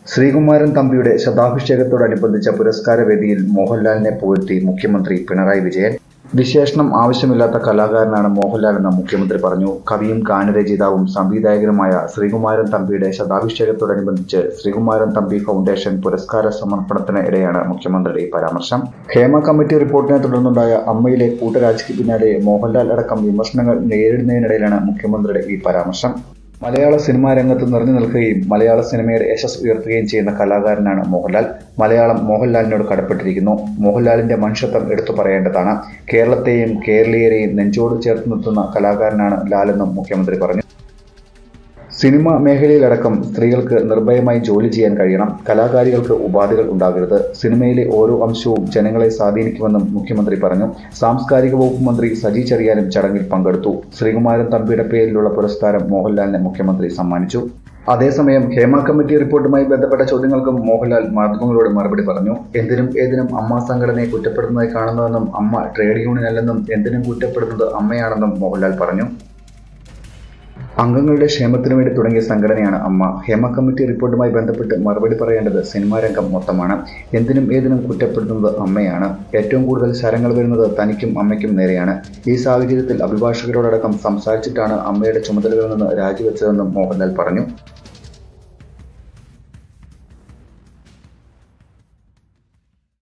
ശ്രീകുമാരൻ തമ്പിയുടെ ശതാഭിഷേകത്തോടനുബന്ധിച്ച പുരസ്കാര വേദിയിൽ മോഹൻലാലിനെ പുകഴ്ത്തി മുഖ്യമന്ത്രി പിണറായി വിജയൻ വിശേഷണം ആവശ്യമില്ലാത്ത കലാകാരനാണ് മോഹൻലാലെന്ന് മുഖ്യമന്ത്രി പറഞ്ഞു കവിയും ഗാനരചയിതാവും സംവിധായകനുമായ ശ്രീകുമാരൻ തമ്പിയുടെ ശതാഭിഷേകത്തോടനുബന്ധിച്ച് ശ്രീകുമാരൻ തമ്പി ഫൗണ്ടേഷൻ പുരസ്കാര സമർപ്പണത്തിന് ഇടെയാണ് മുഖ്യമന്ത്രിയുടെ ഈ പരാമർശം ഹേമ കമ്മിറ്റി റിപ്പോർട്ടിനെ തുടർന്നുണ്ടായ അമ്മയിലെ കൂട്ടരാജിക്ക് പിന്നാലെ മോഹൻലാൽ അടക്കം വിമർശനങ്ങൾ നേരിടുന്നതിനിടയിലാണ് മുഖ്യമന്ത്രിയുടെ ഈ പരാമർശം മലയാള സിനിമാ രംഗത്ത് നിറഞ്ഞു നിൽക്കുകയും മലയാള സിനിമയുടെ യശസ് ഉയർത്തുകയും ചെയ്യുന്ന കലാകാരനാണ് മോഹൻലാൽ മലയാളം മോഹൻലാലിനോട് കടപ്പെട്ടിരിക്കുന്നു മോഹൻലാലിന്റെ മനുഷ്യത്വം എടുത്തു പറയേണ്ടതാണ് കേരളത്തെയും കേരളീയരെയും നെഞ്ചോട് ചേർത്ത് നിർത്തുന്ന കലാകാരനാണ് ലാലെന്നും മുഖ്യമന്ത്രി പറഞ്ഞു സിനിമ മേഖലയിലടക്കം സ്ത്രീകൾക്ക് നിർഭയമായി ജോലി ചെയ്യാൻ കഴിയണം കലാകാരികൾക്ക് ഉപാധികൾ ഉണ്ടാകരുത് സിനിമയിലെ ഓരോ അംശവും ജനങ്ങളെ സ്വാധീനിക്കുമെന്നും മുഖ്യമന്ത്രി പറഞ്ഞു സാംസ്കാരിക വകുപ്പ് മന്ത്രി സജി ചെറിയാനും ചടങ്ങിൽ പങ്കെടുത്തു ശ്രീകുമാരൻ തമ്പിയുടെ പേരിലുള്ള പുരസ്കാരം മോഹൻലാലിന് മുഖ്യമന്ത്രി സമ്മാനിച്ചു അതേസമയം ഹേമ കമ്മിറ്റി റിപ്പോർട്ടുമായി ബന്ധപ്പെട്ട ചോദ്യങ്ങൾക്കും മോഹൻലാൽ മാധ്യമങ്ങളോട് മറുപടി പറഞ്ഞു എന്തിനും ഏതിനും അമ്മ സംഘടനയെ കുറ്റപ്പെടുന്നതായി കാണുന്നുവെന്നും അമ്മ ട്രേഡ് യൂണിയൻ അല്ലെന്നും എന്തിനും കുറ്റപ്പെടുന്നത് അമ്മയാണെന്നും മോഹൻലാൽ പറഞ്ഞു അംഗങ്ങളുടെ ക്ഷേമത്തിനു വേണ്ടി തുടങ്ങിയ സംഘടനയാണ് അമ്മ ഹേമ കമ്മിറ്റി റിപ്പോർട്ടുമായി ബന്ധപ്പെട്ട് മറുപടി പറയേണ്ടത് സിനിമാ രംഗം മൊത്തമാണ് എന്തിനും ഏതിനും കുറ്റപ്പെടുത്തുന്നത് അമ്മയാണ് ഏറ്റവും കൂടുതൽ ശരങ്ങൾ വരുന്നത് തനിക്കും അമ്മയ്ക്കും നേരെയാണ് ഈ സാഹചര്യത്തിൽ അഭിഭാഷകരോടടക്കം സംസാരിച്ചിട്ടാണ് അമ്മയുടെ ചുമതലകളിൽ നിന്ന് രാജിവെച്ചതെന്നും മോഹൻലാൽ പറഞ്ഞു